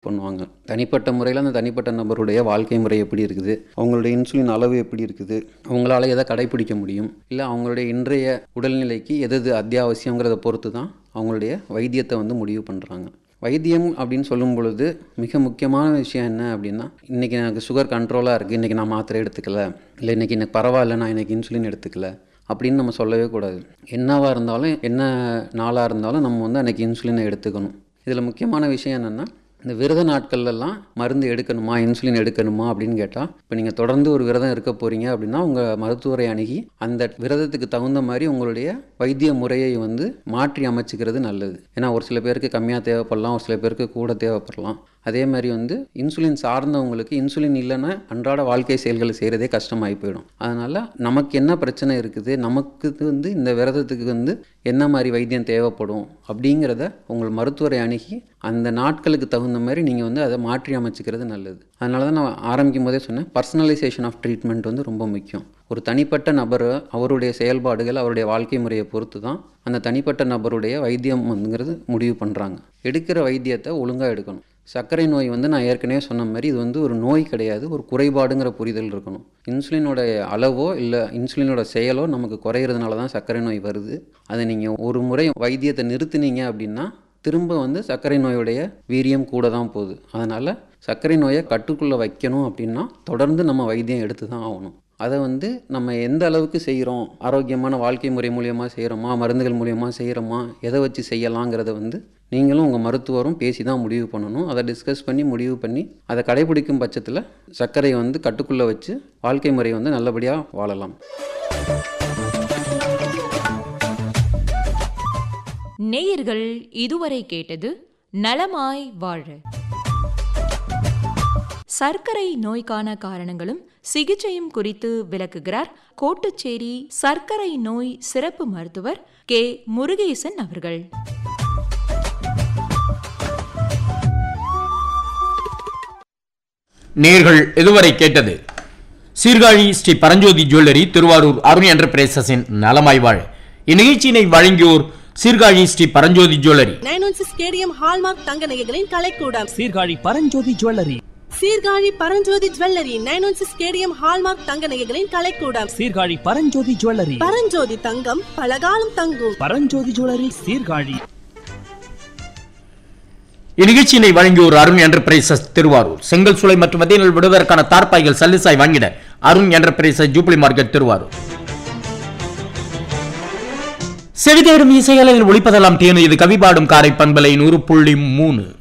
பண்ணுவாங்க தனிப்பட்ட முறையில் அந்த தனிப்பட்ட நபருடைய வாழ்க்கை முறை எப்படி இருக்குது அவங்களுடைய இன்சுலின் அளவு எப்படி இருக்குது அவங்களால எதை கடைபிடிக்க முடியும் இல்லை அவங்களுடைய இன்றைய உடல்நிலைக்கு எது எது அத்தியாவசியங்கிறத பொறுத்து தான் அவங்களுடைய வைத்தியத்தை வந்து முடிவு பண்ணுறாங்க வைத்தியம் அப்படின்னு சொல்லும் பொழுது மிக முக்கியமான விஷயம் என்ன அப்படின்னா இன்றைக்கி எனக்கு சுகர் கண்ட்ரோலாக இருக்குது இன்றைக்கி நான் மாத்திரை எடுத்துக்கல இல்லை இன்றைக்கி எனக்கு பரவாயில்ல நான் இன்றைக்கி இன்சுலின் எடுத்துக்கல அப்படின்னு நம்ம சொல்லவே கூடாது என்னவாக இருந்தாலும் என்ன நாளாக இருந்தாலும் நம்ம வந்து அன்றைக்கி இன்சுலினை எடுத்துக்கணும் இதில் முக்கியமான விஷயம் என்னென்னா இந்த விரத நாட்கள்லாம் மருந்து எடுக்கணுமா இன்சுலின் எடுக்கணுமா அப்படின்னு கேட்டால் இப்போ நீங்கள் தொடர்ந்து ஒரு விரதம் இருக்க போகிறீங்க அப்படின்னா உங்கள் மருத்துவரை அணுகி அந்த விரதத்துக்கு தகுந்த மாதிரி உங்களுடைய வைத்திய முறையை வந்து மாற்றி அமைச்சிக்கிறது நல்லது ஏன்னா ஒரு சில பேருக்கு கம்மியாக தேவைப்படலாம் ஒரு சில பேருக்கு கூட தேவைப்படலாம் அதே மாதிரி வந்து இன்சுலின் சார்ந்தவங்களுக்கு இன்சுலின் இல்லைன்னா அன்றாட வாழ்க்கை செயல்களை செய்கிறதே கஷ்டமாகி போயிடும் அதனால் நமக்கு என்ன பிரச்சனை இருக்குது நமக்கு வந்து இந்த விரதத்துக்கு வந்து என்ன மாதிரி வைத்தியம் தேவைப்படும் அப்படிங்கிறத உங்கள் மருத்துவரை அணுகி அந்த நாட்களுக்கு தகுந்த மாதிரி நீங்கள் வந்து அதை மாற்றி அமைச்சிக்கிறது நல்லது அதனால தான் நான் ஆரம்பிக்கும் போதே சொன்னேன் பர்சனலைசேஷன் ஆஃப் ட்ரீட்மெண்ட் வந்து ரொம்ப முக்கியம் ஒரு தனிப்பட்ட நபர் அவருடைய செயல்பாடுகள் அவருடைய வாழ்க்கை முறையை பொறுத்து தான் அந்த தனிப்பட்ட நபருடைய வைத்தியம் வந்துங்கிறது முடிவு பண்ணுறாங்க எடுக்கிற வைத்தியத்தை ஒழுங்காக எடுக்கணும் சர்க்கரை நோய் வந்து நான் ஏற்கனவே சொன்ன மாதிரி இது வந்து ஒரு நோய் கிடையாது ஒரு குறைபாடுங்கிற புரிதல் இருக்கணும் இன்சுலினோட அளவோ இல்லை இன்சுலினோட செயலோ நமக்கு குறையிறதுனால தான் சர்க்கரை நோய் வருது அதை நீங்கள் ஒரு முறை வைத்தியத்தை நிறுத்துனீங்க அப்படின்னா திரும்ப வந்து சர்க்கரை நோயுடைய வீரியம் கூட தான் போகுது அதனால் சர்க்கரை நோயை கட்டுக்குள்ளே வைக்கணும் அப்படின்னா தொடர்ந்து நம்ம வைத்தியம் எடுத்து தான் ஆகணும் அதை வந்து நம்ம எந்த அளவுக்கு செய்கிறோம் ஆரோக்கியமான வாழ்க்கை முறை மூலியமாக செய்கிறோமா மருந்துகள் மூலியமாக செய்கிறோமா எதை வச்சு செய்யலாங்கிறத வந்து நீங்களும் உங்கள் மருத்துவரும் பேசி தான் முடிவு பண்ணணும் அதை டிஸ்கஸ் பண்ணி முடிவு பண்ணி அதை கடைபிடிக்கும் பட்சத்தில் சர்க்கரையை வந்து கட்டுக்குள்ளே வச்சு வாழ்க்கை முறை வந்து நல்லபடியாக வாழலாம் நேயர்கள் இதுவரை கேட்டது நலமாய் வாழ சர்க்கரை நோய்க்கான காரணங்களும் சிகிச்சையும் குறித்து விளக்குகிறார் கோட்டுச்சேரி சர்க்கரை நோய் சிறப்பு மருத்துவர் கே முருகேசன் அவர்கள் நேர்கள் இதுவரை கேட்டது சீர்காழி ஸ்ரீ பரஞ்சோதி ஜுவல்லரி திருவாரூர் அருண் என்டர்பிரைசஸின் நலமாய் வாழ் இந்நிகழ்ச்சியினை வழங்கியோர் Sirkazhi Sri Paranjothi Jewellery nine one six KDM hallmark தங்க நகைகளின் கலைக்கூடம் Sirkazhi Paranjothi Jewellery Sirkazhi Paranjothi Jewellery nine one six KDM hallmark தங்க நகைகளின் கலைக்கூடம் சீர்காழி பரஞ்சோதி ஜுவல்லரி பரஞ்சோதி தங்கம் பலகாலம் தங்கும் பரஞ்சோதி ஜுவல்லரி சீர்காழி இந்நிகழ்ச்சியினை வழங்கியோர் அருண் என்டர்பிரைசஸ் திருவாரூர் செங்கல் சூளை மற்றும் மதியங்கள் விடுவதற்கான தார்ப்பாய்கள் சல்லிசாய் வாங்கிட Arun Enterprises Jubilee Market Thiruvarur செவிதேடும் இசைகளில் ஒளிப்பதெல்லாம் தேனு இது கவிபாடும் காரை பண்பலை நூறு புள்ளி மூணு